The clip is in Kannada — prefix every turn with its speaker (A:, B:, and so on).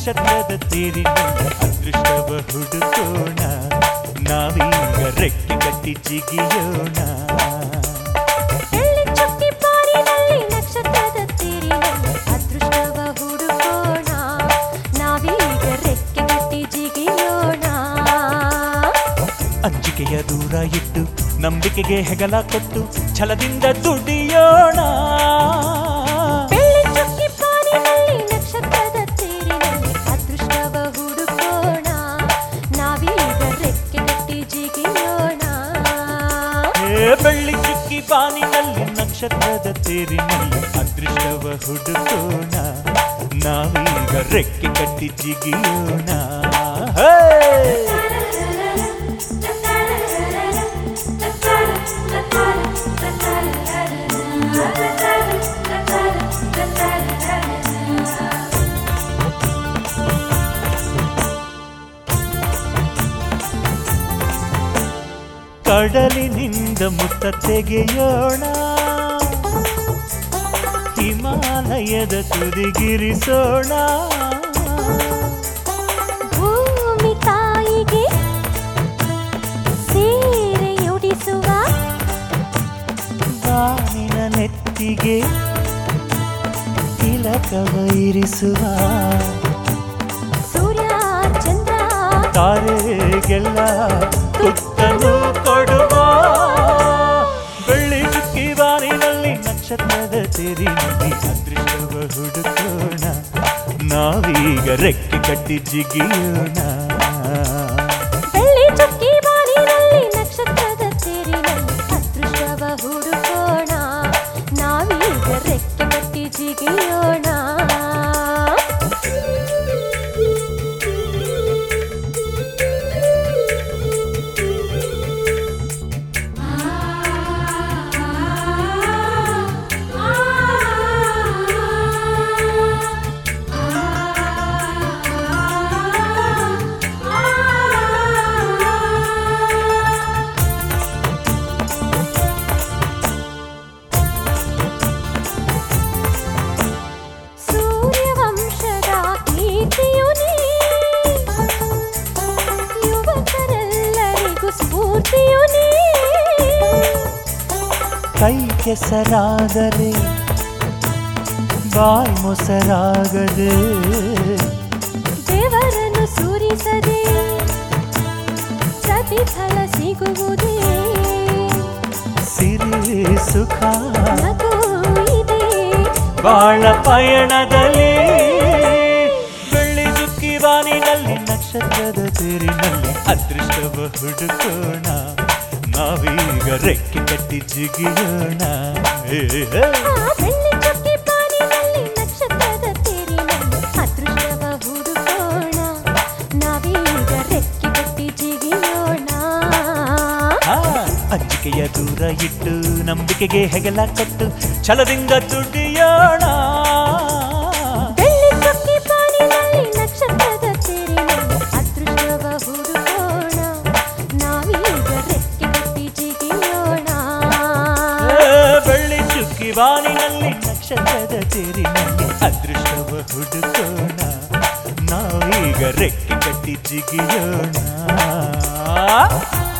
A: ನಕ್ಷತ್ರದ ತೇರಿನಲ್ಲಿ ಅದೃಷ್ಟವ ಹುಡುಕೋಣ ನಾವೀಗ ರೆಕ್ಕೆ ಕಟ್ಟಿ ಜಿಗಿಯೋಣ
B: ಬೆಳ್ಳಿ ಚುಕ್ಕಿ ಪಾರಿನಲ್ಲಿ ನಕ್ಷತ್ರದ ತೀರಿನಲ್ಲಿ ಅದೃಷ್ಟವ ಹುಡುಕೋಣ ನಾವೀಗ ರೆಕ್ಕೆ ಕಟ್ಟಿ ಜಿಗಿಯೋಣ
A: ಅಂಜಿಕೆಯ ದೂರ ಇಟ್ಟು ನಂಬಿಕೆಗೆ ಹೆಗಲ ಕೊಟ್ಟು ಛಲದಿಂದ ದುಡಿಯೋಣ
B: ಬೆಳ್ಳಿ ಚುಕ್ಕಿ ಪಾರಿನಲ್ಲಿ ನಕ್ಷತ್ರದ ತೀರಿನಲ್ಲಿ ಅದೃಷ್ಟವ ಹುಡುಕೋಣ ನಾವೀಗ ರೆಕ್ಕೆ ಕಟ್ಟಿ ಜಿಗಿಯೋಣ
A: ಏ ಬೆಳ್ಳಿ ಚುಕ್ಕಿ ಬಾನಿನಲ್ಲಿ ನಕ್ಷತ್ರದ ತೇರಿನಲ್ಲಿ ಅದೃಷ್ಟವ ಹುಡುಕೋಣ ನಾವೀಗ ರೆಕ್ಕೆ ಕಟ್ಟಿ ಜಿಗಿಯೋಣ ಹೇ! ಕಡಲಿನಿಂದ ಮುತ್ತ ತೆಗೆಯೋಣ ಹಿಮಾಲಯದ ತುದಿಗಿರಿಸೋಣ
B: ಭೂಮಿ ತಾಯಿಗೆ ಸೀರೆಯುಡಿಸುವ
A: ಬಾನಿನ ನೆತ್ತಿಗೆ ತಿಲಕವ ಇರಿಸುವ
B: ಸೂರ್ಯ ಚಂದ್ರ
A: ತಾರೆಗೆಲ್ಲ ತುತ್ತನ್ನು ಕೊಡುವ ಬೆಳ್ಳಿ ಚುಕ್ಕಿ ಬಾನಿನಲ್ಲಿ ನಕ್ಷತ್ರದ ತೆರಿನಲ್ಲಿ ಅದೃಷ್ಟವ ಹುಡುಕೋಣ ನಾವೀಗ ರೆಕ್ಕೆ ಕಟ್ಟಿ ಜಿಗಿಯೋಣ
B: ಬೆಳ್ಳಿ ಚುಕ್ಕಿ ಬಾನಿನಲ್ಲಿ ನಕ್ಷತ್ರದ ತೇರಿನಲ್ಲಿ ಅದೃಷ್ಟವ ಹುಡುಕೋಣ ನಾವೀಗ ರೆಕ್ಕೆ ಕಟ್ಟಿ ಜಿಗಿಯೋಣ ಸೂರ್ಯವಂಶದ ಕೀರ್ತಿಯು ನೀ ಯುವಕರೆಲ್ಲರಿಗೂ ಸ್ಫೂರ್ತಿಯು ನೀ
A: ಕೈ ಕೆಸರಾದರೆ ಬಾಯಿ ಮೊಸರಾಗದೆ
B: ದೇವರನ್ನು ಸುರಿಸದೆ ಪ್ರತಿಫಲ ಸಿಗುವುದೇ
A: ಸಿರಿ ಸುಖ
B: ನಗು ಇದೆ
A: ಬಾಳ ಪಯಣದಲ್ಲಿ ಬೆಳ್ಳಿ ಚುಕ್ಕಿ ಬಾನಿನಲ್ಲಿ ನಕ್ಷತ್ರದ ತೇರಿನಲ್ಲಿ ಅದೃಷ್ಟವ ಹುಡುಕೋಣ ನಾವೀಗ ರೆಕ್ಕೆ ಕಟ್ಟಿ ಜಿಗಿಯೋಣ ಹೇ, ಹೇ.
B: ಆ ಬೆಳ್ಳಿ ಚುಕ್ಕಿ ಪಾನಿನಲ್ಲಿ ನಕ್ಷತ್ರದ ತೇರಿನಲ್ಲಿ ಅದೃಷ್ಟವ ಹುಡುಕೋಣ ನಾವೀಗ ರೆಕ್ಕೆ ಕಟ್ಟಿ ಜಿಗಿಯೋಣ
A: ಆ, ಅಂಜಿಕೆಯ ದೂರ ಇಟ್ಟು ನಂಬಿಕೆಗೆ ಹೆಗಲ ಕೊಟ್ಟು ಛಲದಿಂದ ದುಡಿಯೋಣ
B: ಬೆಳ್ಳಿ ಚುಕ್ಕಿ ಪಾನಿನಲ್ಲಿ ನಕ್ಷತ್ರದ ತೇರಿನಲ್ಲಿ ಅದೃಷ್ಟವ ಹುಡುಕೋಣ ನಾವೀಗ ರೆಕ್ಕೆ ಕಟ್ಟಿ ಜಿಗಿಯೋಣ
A: ಏ, ಬೆಳ್ಳಿ ಚುಕ್ಕಿ ಬಾನಿನಲ್ಲಿ ನಕ್ಷತ್ರದ ತೇರಿನಲ್ಲಿ ಅದೃಷ್ಟವ ಹುಡುಕೋಣ ನಾವೀಗ ರೆಕ್ಕೆ ಕಟ್ಟಿ ಜಿಗಿಯೋಣ